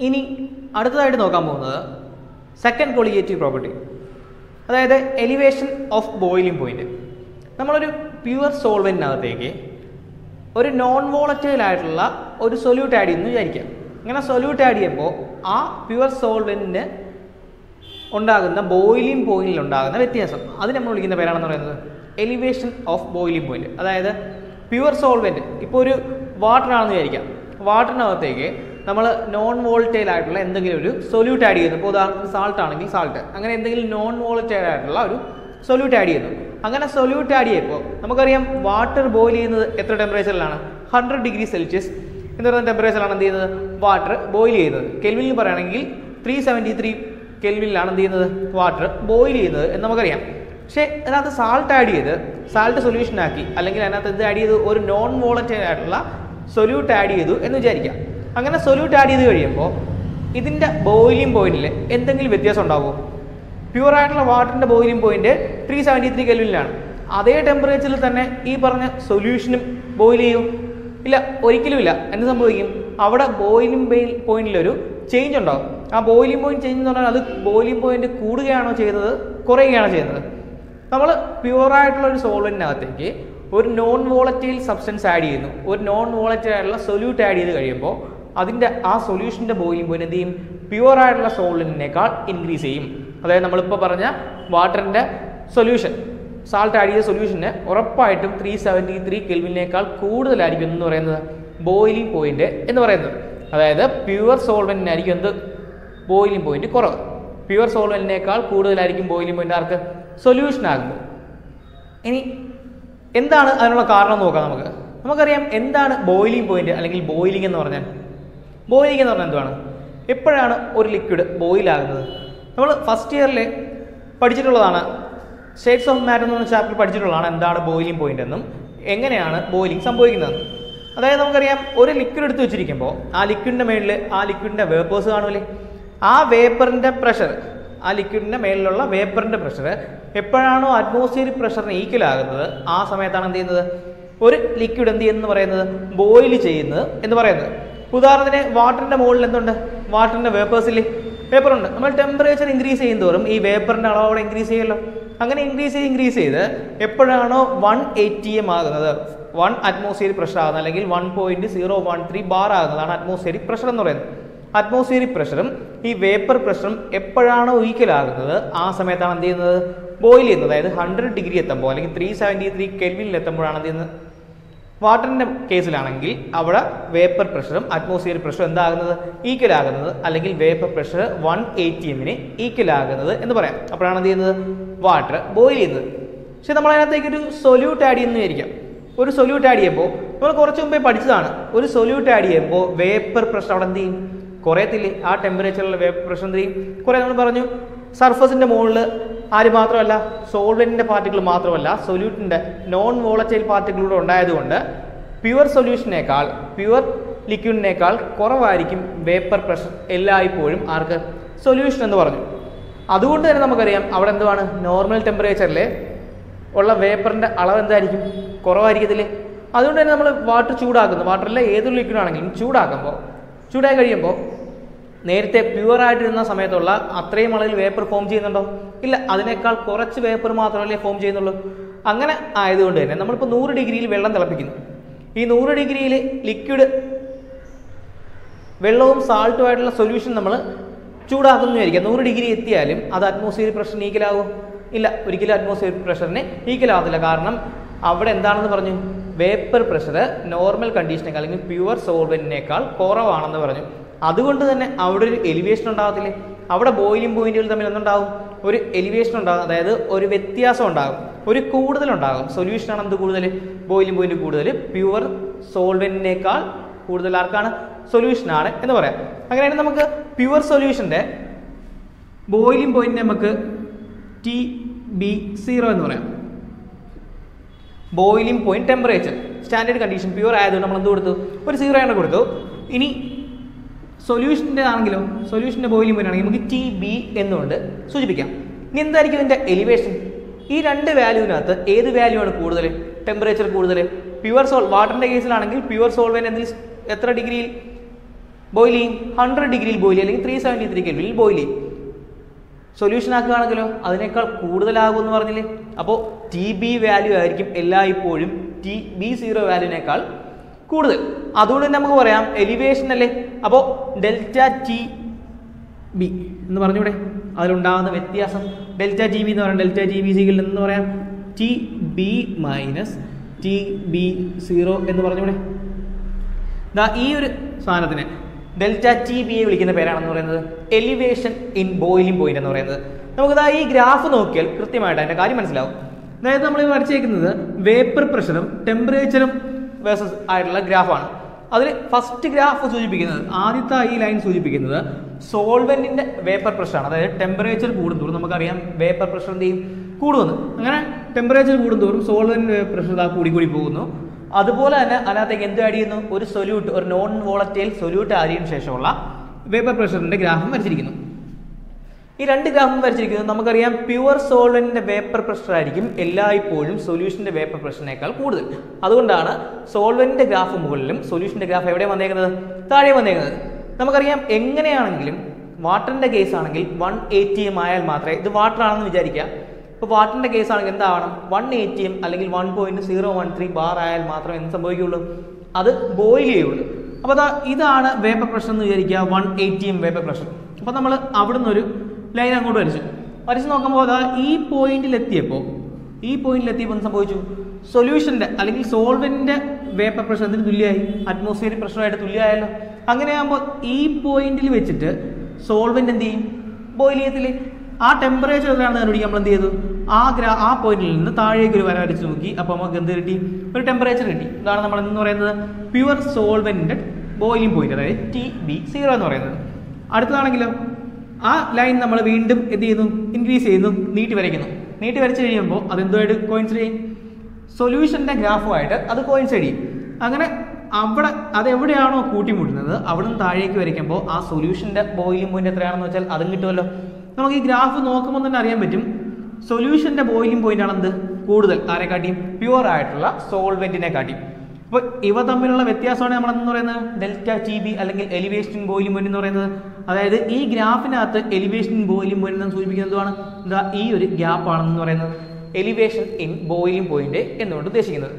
ഇനി അടുത്തതായിട്ട് നോക്കാൻ പോകുന്നത് സെക്കൻഡ് കൊളിഗേറ്റീവ് പ്രോപ്പർട്ടി അതായത് എലിവേഷൻ ഓഫ് ബോയിലിംഗ് പോയിന്റ് നമ്മളൊരു പ്യുവർ സോൾവെൻറ്റിനകത്തേക്ക് ഒരു നോൺ വോളറ്റൈൽ ആയിട്ടുള്ള ഒരു സൊല്യൂട്ട് ആഡ് ചെയ്യുന്നു വിചാരിക്കാം ഇങ്ങനെ സൊല്യൂട്ട് ആഡ് ചെയ്യുമ്പോൾ ആ പ്യുവർ സോൾവെൻറ്റിന് ഉണ്ടാകുന്ന ബോയിലിംഗ് പോയിന്റിൽ ഉണ്ടാകുന്ന വ്യത്യാസം അത് നമ്മൾ വിളിക്കുന്ന പേരാണെന്ന് പറയുന്നത് എലിവേഷൻ ഓഫ് ബോയിലിംഗ് പോയിന്റ് അതായത് പ്യുവർ സോൾവെന്റ് ഇപ്പോൾ ഒരു വാട്ടർ ആണെന്ന് വിചാരിക്കാം വാട്ടറിനകത്തേക്ക് നമ്മൾ നോൺ വോൾട്ടൈൽ ആയിട്ടുള്ള എന്തെങ്കിലും ഒരു സൊല്യൂട്ട് ആഡ് ചെയ്യുന്നു ഇപ്പോൾ ഉദാഹരണത്തിന് സാൾട്ട് ആണെങ്കിൽ സാൾട്ട് അങ്ങനെ എന്തെങ്കിലും നോൺ വോളറ്റൈൽ ആയിട്ടുള്ള ഒരു സൊല്യൂട്ട് ആഡ് ചെയ്യുന്നു അങ്ങനെ സൊല്യൂട്ട് ആഡ് ചെയ്യുമ്പോൾ നമുക്കറിയാം വാട്ടർ ബോയിൽ ചെയ്യുന്നത് എത്ര ടെമ്പറേച്ചറിലാണ് ഹൺഡ്രഡ് ഡിഗ്രി സെൽഷ്യസ് എന്ന് പറയുന്ന ടെമ്പറേച്ചറിലാണ് എന്ത് ചെയ്യുന്നത് വാട്ടർ ബോയിൽ ചെയ്യുന്നത് കെൽവിനിൽ പറയുകയാണെങ്കിൽ ത്രീ സെവൻറ്റി ത്രീ കെൽവിനിലാണ് എന്ത് ചെയ്യുന്നത് വാട്ടർ ബോയിൽ ചെയ്യുന്നത് എന്ന് നമുക്കറിയാം പക്ഷേ അതിനകത്ത് സാൾട്ട് ആഡ് ചെയ്ത് സാൾട്ട് സൊല്യൂഷൻ ആക്കി അല്ലെങ്കിൽ അതിനകത്ത് എന്ത് ആഡ് ചെയ്തു ഒരു നോൺ വോളറ്റൈൽ ആയിട്ടുള്ള സൊല്യൂട്ട് ആഡ് ചെയ്തു എന്ന് വിചാരിക്കാം അങ്ങനെ സൊല്യൂട്ട് ആഡ് ചെയ്ത് കഴിയുമ്പോൾ ഇതിൻ്റെ ബോയിലിംഗ് പോയിന്റിൽ എന്തെങ്കിലും വ്യത്യാസം ഉണ്ടാവുമോ പ്യുവർ ആയിട്ടുള്ള വാട്ടറിൻ്റെ boiling point three seventy three കെൽവിനിലാണ് അതേ ടെമ്പറേച്ചറിൽ തന്നെ ഈ പറഞ്ഞ സൊല്യൂഷനും ബോയിൽ ചെയ്യും ഇല്ല ഒരിക്കലും ഇല്ല എന്ത് സംഭവിക്കും അവിടെ ബോയിലിംഗ് പോയിന്റിലൊരു ചേഞ്ച് ഉണ്ടാവും ആ ബോയിലിംഗ് പോയിന്റ് ചേഞ്ച് എന്ന് പറഞ്ഞാൽ അത് ബോയിലിംഗ് പോയിന്റ് കൂടുകയാണോ ചെയ്യുന്നത് കുറയുകയാണോ ചെയ്യുന്നത് നമ്മൾ പ്യുവറായിട്ടുള്ള ഒരു സോൾവെൻറ്റിനകത്തേക്ക് ഒരു നോൺ വോളറ്റൈൽ സബ്സ്റ്റൻസ് ആഡ് ചെയ്യുന്നു ഒരു നോൺ വോളറ്റൈൽ ആയിട്ടുള്ള സൊല്യൂട്ട് ആഡ് ചെയ്ത് കഴിയുമ്പോൾ അതിൻ്റെ ആ സൊല്യൂഷൻ്റെ ബോയിലിംഗ് പോയിന്റ് എന്ത് ചെയ്യും പ്യുവർ ആയിട്ടുള്ള സോൾവെൻറ്റിനേക്കാൾ ഇൻക്രീസ് ചെയ്യും അതായത് നമ്മളിപ്പോൾ പറഞ്ഞ വാട്ടറിൻ്റെ സൊല്യൂഷൻ സാൾട്ട് ആഡ് ചെയ്ത സൊല്യൂഷന് ഉറപ്പായിട്ടും ത്രീ സെവൻറ്റി ത്രീ കെൽവിനേക്കാൾ കൂടുതലായിരിക്കും എന്ന് പറയുന്നത് ബോയിലിംഗ് പോയിന്റ് എന്ന് പറയുന്നത് അതായത് പ്യുവർ സോൾവെൻറ്റിനായിരിക്കും എന്ത് ബോയിലിംഗ് പോയിന്റ് കുറവ് പ്യുവർ സോൾവെൻറ്റിനേക്കാൾ കൂടുതലായിരിക്കും ബോയിലിംഗ് പോയിന്റ് ആർക്ക് സൊല്യൂഷൻ ആകുമ്പോൾ ഇനി എന്താണ് അതിനുള്ള കാരണം നോക്കാം നമുക്ക് നമുക്കറിയാം എന്താണ് ബോയിലിംഗ് പോയിന്റ് അല്ലെങ്കിൽ ബോയിലിംഗ് എന്ന് പറഞ്ഞാൽ ബോയിലിംഗ് എന്ന് പറഞ്ഞാൽ എന്താണ് എപ്പോഴാണ് ഒരു ലിക്വിഡ് ബോയിൽ ആകുന്നത് നമ്മൾ ഫസ്റ്റ് ഇയറിൽ പഠിച്ചിട്ടുള്ളതാണ് സ്റ്റേറ്റ്സ് ഓഫ് മാറ്റർ എന്ന് പറഞ്ഞ ചാപ്റ്റർ പഠിച്ചിട്ടുള്ളതാണ് എന്താണ് ബോയിലിംഗ് പോയിന്റ് എന്നും എങ്ങനെയാണ് ബോയിലിംഗ് സംഭവിക്കുന്നതെന്നും അതായത് നമുക്കറിയാം ഒരു ലിക്വിഡ് എടുത്ത് വെച്ചിരിക്കുമ്പോൾ ആ ലിക്വിഡിൻ്റെ മേളിൽ ആ ലിക്വിഡിൻ്റെ വേപ്പേഴ്സ് കാണൂലേ ആ വേപ്പറിൻ്റെ പ്രഷർ ആ ലിക്വിഡിൻ്റെ മേളിലുള്ള വേപ്പറിൻ്റെ പ്രഷർ എപ്പോഴാണോ അറ്റ്മോസ്ഫിയറിക് പ്രഷറിന് ഈക്വൽ ആകുന്നത് ആ സമയത്താണ് എന്ത് ചെയ്യുന്നത് ഒരു ലിക്വിഡ് എന്ത് ചെയ്യുന്നത് പറയുന്നത് ബോയിൽ ചെയ്യുന്നത് എന്ന് പറയുന്നത് ഉദാഹരണത്തിന് വാട്ടറിൻ്റെ മുകളിൽ എന്തുണ്ട് വാട്ടറിൻ്റെ വേപ്പേഴ്സിൽ വേപ്പർ ഉണ്ട് നമ്മൾ ടെമ്പറേച്ചർ ഇൻക്രീസ് ചെയ്യുന്നതോറും ഈ വേപ്പറിൻ്റെ അളവ് അവിടെ ഇൻക്രീസ് ചെയ്യുമല്ലോ അങ്ങനെ ഇൻക്രീസ് ചെയ്ത് ഇൻക്രീസ് ചെയ്ത് എപ്പോഴാണോ വൺ എയ്റ്റി എം ആകുന്നത് വൺ അറ്റ്മോസ്ഫിയറിക് പ്രഷർ ആകുന്നത് അല്ലെങ്കിൽ one point zero one three bar ആകുന്നതാണ് അറ്റ്മോസ്ഫിയറിക് പ്രഷർ എന്ന് പറയുന്നത് അറ്റ്മോസ്ഫിയറിക് പ്രഷറും ഈ വേപ്പർ പ്രഷറും എപ്പോഴാണോ ഈക്വൽ ആകുന്നത് ആ സമയത്താണ് എന്ത് ചെയ്യുന്നത് ബോയിൽ ചെയ്യുന്നത് അതായത് ഹൺഡ്രഡ് ഡിഗ്രി എത്തുമ്പോൾ അല്ലെങ്കിൽ ത്രീ സെവൻറ്റി ത്രീ കെൽവിനിൽ എത്തുമ്പോഴാണ് എന്ത് ചെയ്യുന്നത് വാട്ടറിൻ്റെ കേസിലാണെങ്കിൽ അവിടെ വേപ്പർ പ്രഷറും അറ്റ്മോസ്ഫിയർ പ്രഷറും എന്താകുന്നത് ഈക്വൽ ആകുന്നത് അല്ലെങ്കിൽ വേപ്പർ പ്രഷർ വൺ എയ്റ്റി എമ്മിന് ഈക്വൽ ആകുന്നത് എന്ന് പറയാം അപ്പോഴാണ് എന്ത് ചെയ്യുന്നത് വാട്ടർ ബോയിൽ ചെയ്യുന്നത് പക്ഷെ നമ്മൾ അതിനകത്തേക്ക് ഒരു സൊല്യൂട്ട് ആഡ് ചെയ്യുന്ന വിചാരിക്കാം ഒരു സൊല്യൂട്ട് ആഡ് ചെയ്യുമ്പോൾ നമ്മൾ കുറച്ച് മുമ്പേ പഠിച്ചതാണ് ഒരു സൊല്യൂട്ട് ആഡ് ചെയ്യുമ്പോൾ വേപ്പർ പ്രഷർ അവിടെ എന്ത് ചെയ്യും കുറയത്തില്ലേ ആ ടെമ്പറേച്ചറിലുള്ള വേപ്പർ പ്രഷർ എന്ത് ചെയ്യും കുറേ നമ്മൾ പറഞ്ഞു സർഫസിൻ്റെ മുകളിൽ ആര് മാത്രമല്ല സോൾവെൻറ്റിൻ്റെ പാർട്ടിക്കിൾ മാത്രമല്ല സൊല്യൂട്ടിൻ്റെ നോൺ വോളറ്റൈൽ പാർട്ടിക്കിളൂടെ ഉണ്ടായതുകൊണ്ട് പ്യുവർ സൊല്യൂഷനേക്കാൾ പ്യുവർ ലിക്വിഡിനേക്കാൾ കുറവായിരിക്കും വേപ്പർ പ്രഷർ എല്ലായ്പ്പോഴും ആർക്ക് സൊല്യൂഷൻ എന്ന് പറഞ്ഞു അതുകൊണ്ട് തന്നെ നമുക്കറിയാം അവിടെ എന്തുവാണ് നോർമൽ ടെമ്പറേച്ചറിൽ ഉള്ള വേപ്പറിൻ്റെ അളവ് എന്തായിരിക്കും കുറവായിരിക്കത്തില്ലേ അതുകൊണ്ട് തന്നെ നമ്മൾ വാട്ടർ ചൂടാക്കുന്നു വാട്ടറിലെ ഏതൊരു ലിക്വിഡ് ആണെങ്കിലും ചൂടാക്കുമ്പോൾ ചൂടായി കഴിയുമ്പോൾ നേരത്തെ പ്യുവർ ആയിട്ടിരുന്ന സമയത്തുള്ള അത്രയും അളവിൽ വേപ്പർ ഫോം ചെയ്യുന്നുണ്ടോ ഇല്ല അതിനേക്കാൾ കുറച്ച് വേപ്പർ മാത്രമല്ലേ ഫോം ചെയ്യുന്നുള്ളൂ അങ്ങനെ ആയതുകൊണ്ട് തന്നെ നമ്മളിപ്പോൾ നൂറ് ഡിഗ്രിയിൽ വെള്ളം തിളപ്പിക്കുന്നു ഈ നൂറ് ഡിഗ്രിയിൽ ലിക്വിഡ് വെള്ളവും സാൾട്ടും ആയിട്ടുള്ള സൊല്യൂഷൻ നമ്മൾ ചൂടാക്കുന്നു വിചാരിക്കുക നൂറ് ഡിഗ്രി എത്തിയാലും അത് അറ്റ്മോസ്ഫിയർ പ്രഷറിന് ഈക്വലാകും ഇല്ല ഒരിക്കലും അറ്റ്മോസ്ഫിയർ പ്രഷറിന് ഈക്വലാകത്തില്ല കാരണം അവിടെ എന്താണെന്ന് പറഞ്ഞു വേപ്പർ പ്രഷർ നോർമൽ കണ്ടീഷനേക്കാൾ അല്ലെങ്കിൽ പ്യുവർ സോൾവെന്റിനേക്കാൾ കുറവാണെന്ന് പറഞ്ഞു അതുകൊണ്ട് തന്നെ അവിടെ ഒരു എലിവേഷൻ ഉണ്ടാകത്തില്ലേ അവിടെ ബോയിലിംഗ് പോയിന്റുകൾ തമ്മിൽ എന്തുണ്ടാകും ഒരു എലിവേഷൻ ഉണ്ടാകും അതായത് ഒരു വ്യത്യാസം ഉണ്ടാകും ഒരു കൂടുതലുണ്ടാകും സൊല്യൂഷനാണ് എന്ത് കൂടുതൽ ബോയിലിംഗ് പോയിന്റ് കൂടുതൽ പ്യുവർ സോൾവെന്റിനേക്കാൾ കൂടുതൽ ആർക്കാണ് സൊല്യൂഷനാണ് എന്ന് പറയാം അങ്ങനെയാണെങ്കിൽ നമുക്ക് പ്യുവർ സൊല്യൂഷൻ്റെ ബോയിലിംഗ് പോയിന്റ് നമുക്ക് ടി ബി സീറോ എന്ന് പറയാം boiling point temperature standard condition pure ആയതുകൊണ്ട് നമ്മൾ എന്ത് കൊടുത്തു ഒരു സീറോ ആണ് കൊടുത്തു ഇനി സൊല്യൂഷൻ്റെ ആണെങ്കിലോ സൊല്യൂഷൻ്റെ ബോയിലിംഗ് പോയിന്റ് ആണെങ്കിൽ നമുക്ക് ടി ബി എന്നുകൊണ്ട് സൂചിപ്പിക്കാം ഇനി എന്തായിരിക്കും ഇതിൻ്റെ എലിവേഷൻ ഈ രണ്ട് വാല്യൂവിനകത്ത് ഏത് വാല്യൂ ആണ് കൂടുതൽ ടെമ്പറേച്ചർ കൂടുതൽ പ്യുവർ സോൾ വാട്ടറിൻ്റെ കേസിലാണെങ്കിൽ പ്യുവർ സോൾവെൻ്റ് എന്തിൽ എത്ര ഡിഗ്രിയിൽ ബോയിൽ ചെയ്യും ഹൺഡ്രഡ് ഡിഗ്രിയിൽ ബോയിൽ ചെയ്യും അല്ലെങ്കിൽ ത്രീ സെവൻറ്റി ത്രീ കെൽവിനിൽ ബോയിൽ ചെയ്യും സൊല്യൂഷൻ ആക്കുകയാണെങ്കിലോ അതിനേക്കാൾ കൂടുതലാകും എന്ന് പറഞ്ഞില്ലേ അപ്പോൾ ടി ബി വാല്യൂ ആയിരിക്കും എല്ലായ്പ്പോഴും ടി ബി സീറോ വാല്യൂവിനേക്കാൾ കൂടുതൽ അതുകൊണ്ട് തന്നെ നമുക്ക് പറയാം എലിവേഷൻ അല്ലേ അപ്പോൾ ഡെൽറ്റ ടി ബി എന്ന് പറഞ്ഞൂടെ അതിലുണ്ടാകുന്ന വ്യത്യാസം ഡെൽറ്റ ടി ബി എന്ന് പറയാം ഡെൽറ്റ ടി ബി സിയിൽ എന്ന് പറയാം T B minus T B zero എന്ന് പറഞ്ഞൂടെ ദാ ഈ ഒരു സാധനത്തിന് ഡെൽറ്റ ടി ബി എ വിളിക്കുന്ന പേരാണെന്ന് പറയുന്നത് എലിവേഷൻ ഇൻ ബോയിലിംഗ് പോയിന്റ് എന്ന് പറയുന്നത് നമുക്കിതാ ഈ ഗ്രാഫ് നോക്കിയാൽ കൃത്യമായിട്ട് അതിന്റെ കാര്യം മനസ്സിലാവും അതായത് നമ്മൾ വരച്ചേക്കുന്നത് വേപ്പർ പ്രഷറും ടെമ്പറേച്ചറും വേഴ്സസ് ആയിട്ടുള്ള ഗ്രാഫാണ് അതിൽ ഫസ്റ്റ് ഗ്രാഫ് സൂചിപ്പിക്കുന്നത് ആദ്യത്തെ ഈ ലൈൻ സൂചിപ്പിക്കുന്നത് സോൾവെന്റിന്റെ വേപ്പർ പ്രഷറാണ് അതായത് ടെമ്പറേച്ചർ കൂടുന്തോറും നമുക്കറിയാം വേപ്പർ പ്രഷർ എന്ത് ചെയ്യും കൂടുമെന്ന് അങ്ങനെ ടെമ്പറേച്ചർ കൂടുന്തോറും സോൾവെന്റ് പ്രഷർ ആ കൂടി കൂടി പോകുന്നു അതുപോലെ തന്നെ അതിനകത്തേക്ക് എന്ത് ആഡ് ചെയ്യുന്നു ഒരു സൊല്യൂട്ട് ഒരു നോൺ വോളറ്റൈൽ സൊല്യൂട്ട് ആഡ് ചെയ്തതിനു ശേഷമുള്ള വേപ്പർ പ്രഷറിന്റെ ഗ്രാഫും വരച്ചിരിക്കുന്നു ഈ രണ്ട് ഗ്രാഫും വരച്ചിരിക്കുന്നത് നമുക്കറിയാം പ്യുവർ സോൾവെന്റിന്റെ വേപ്പർ പ്രഷർ ആയിരിക്കും എല്ലായ്പ്പോഴും സൊല്യൂഷന്റെ വേപ്പർ പ്രഷറിനേക്കാൾ കൂടുതൽ അതുകൊണ്ടാണ് സോൾവെന്റിന്റെ ഗ്രാഫ് മുകളിലും സൊല്യൂഷന്റെ ഗ്രാഫ് എവിടെ വന്നേക്കുന്നത് താഴെ വന്നേക്കുന്നത് നമുക്കറിയാം എങ്ങനെയാണെങ്കിലും വാട്ടറിന്റെ കേസ് ആണെങ്കിൽ വൺ എയ്റ്റി എം ആയാൽ മാത്രമേ ഇത് വാട്ടർ ആണെന്ന് വിചാരിക്കുക ഇപ്പോൾ വാട്ടറിന്റെ കേസ് ആണെങ്കിൽ എന്താവണം വൺ എയ്റ്റി എം അല്ലെങ്കിൽ one point zero one three bar ആയാൽ മാത്രമേ എന്ത് സംഭവിക്കുകയുള്ളൂ അത് ബോയിൽ ചെയ്യുള്ളൂ അപ്പോൾ അതാ ഇതാണ് വേപ്പർ പ്രഷർ എന്ന് വിചാരിക്കുക one eighty M vapour pressure അപ്പോൾ നമ്മൾ അവിടുന്ന് ഒരു ലൈൻ അങ്ങോട്ട് വരച്ചു വരച്ച് നോക്കുമ്പോൾ അതാ ഈ പോയിന്റിൽ എത്തിയപ്പോൾ ഈ പോയിന്റിൽ എത്തിയപ്പോൾ എന്ത് സംഭവിച്ചു സൊല്യൂഷന്റെ അല്ലെങ്കിൽ സോൾവെന്റിന്റെ വേപ്പർ പ്രഷർ എന്തിന് തുല്യമായി അറ്റ്മോസ്ഫിയറിക് പ്രഷറുമായിട്ട് തുല്യമായല്ലോ അങ്ങനെയാകുമ്പോൾ ഈ പോയിന്റിൽ വെച്ചിട്ട് സോൾവെന്റ് എന്ത് ചെയ്യും ബോയിൽ ചെയ്യത്തില്ലേ ആ ടെമ്പറേച്ചർ എത്രയാണെന്ന് കണ്ടുപിടിക്കാൻ നമ്മൾ എന്ത് ചെയ്തു ആ ഗ്രാ ആ പോയിന്റിൽ നിന്ന് താഴേക്ക് ഒരു വര വരച്ച് നോക്കി അപ്പോൾ നമുക്ക് എന്ത് കിട്ടി ഒരു ടെമ്പറേച്ചർ കിട്ടി ഇതാണ് നമ്മൾ എന്ന് പറയുന്നത് പ്യുവർ സോൾവെന്റിന്റെ ബോയിലിംഗ് പോയിന്റ് അതായത് ടി ബി സീറോ എന്ന് പറയുന്നത് അടുത്തതാണെങ്കിലോ ആ ലൈൻ നമ്മൾ വീണ്ടും എന്ത് ചെയ്യുന്നു ഇൻക്രീസ് ചെയ്യുന്നു നീട്ടി വരയ്ക്കുന്നു നീട്ടി വരച്ച് കഴിയുമ്പോൾ അത് എന്തുമായിട്ട് കോയിൻസൈഡ് ചെയ്യും സൊല്യൂഷന്റെ ഗ്രാഫുമായിട്ട് അത് കോയിൻസൈഡ് ചെയ്യും അങ്ങനെ അവിടെ അത് എവിടെയാണോ കൂട്ടിമുട്ടുന്നത് അവിടെ നിന്ന് താഴേക്ക് വരയ്ക്കുമ്പോൾ ആ സൊല്യൂഷന്റെ ബോയിലിംഗ് പോയിന്റ് എത്രയാണെന്ന് വെച്ചാൽ അതും കിട്ടുമല്ലോ നമുക്ക് ഈ ഗ്രാഫ് നോക്കുമ്പോൾ തന്നെ അറിയാൻ പറ്റും സൊല്യൂഷന്റെ ബോയിലിംഗ് പോയിന്റ് ആണ് എന്ത് കൂടുതൽ ആരെ കാട്ടിയും പ്യുവർ ആയിട്ടുള്ള സോൾവെന്റിനെ കാട്ടിയും അപ്പോൾ ഇവ തമ്മിലുള്ള വ്യത്യാസമാണ് നമ്മൾ എന്ന് പറയുന്നത് ഡെൽറ്റ ടി ബി അല്ലെങ്കിൽ എലിവേഷൻ ബോയിലിംഗ് പോയിന്റ് എന്ന് പറയുന്നത് അതായത് ഈ ഗ്രാഫിനകത്ത് എലിവേഷൻ ബോയിലിംഗ് പോയിന്റ് എന്ന് സൂചിപ്പിക്കുന്നത് എന്തുവാണ് ഇതാ ഈ ഒരു ഗ്യാപ്പ് ആണെന്ന് പറയുന്നത് എലിവേഷൻ ഇൻ ബോയിലിംഗ് പോയിന്റ് എന്നുകൊണ്ട് ഉദ്ദേശിക്കുന്നത്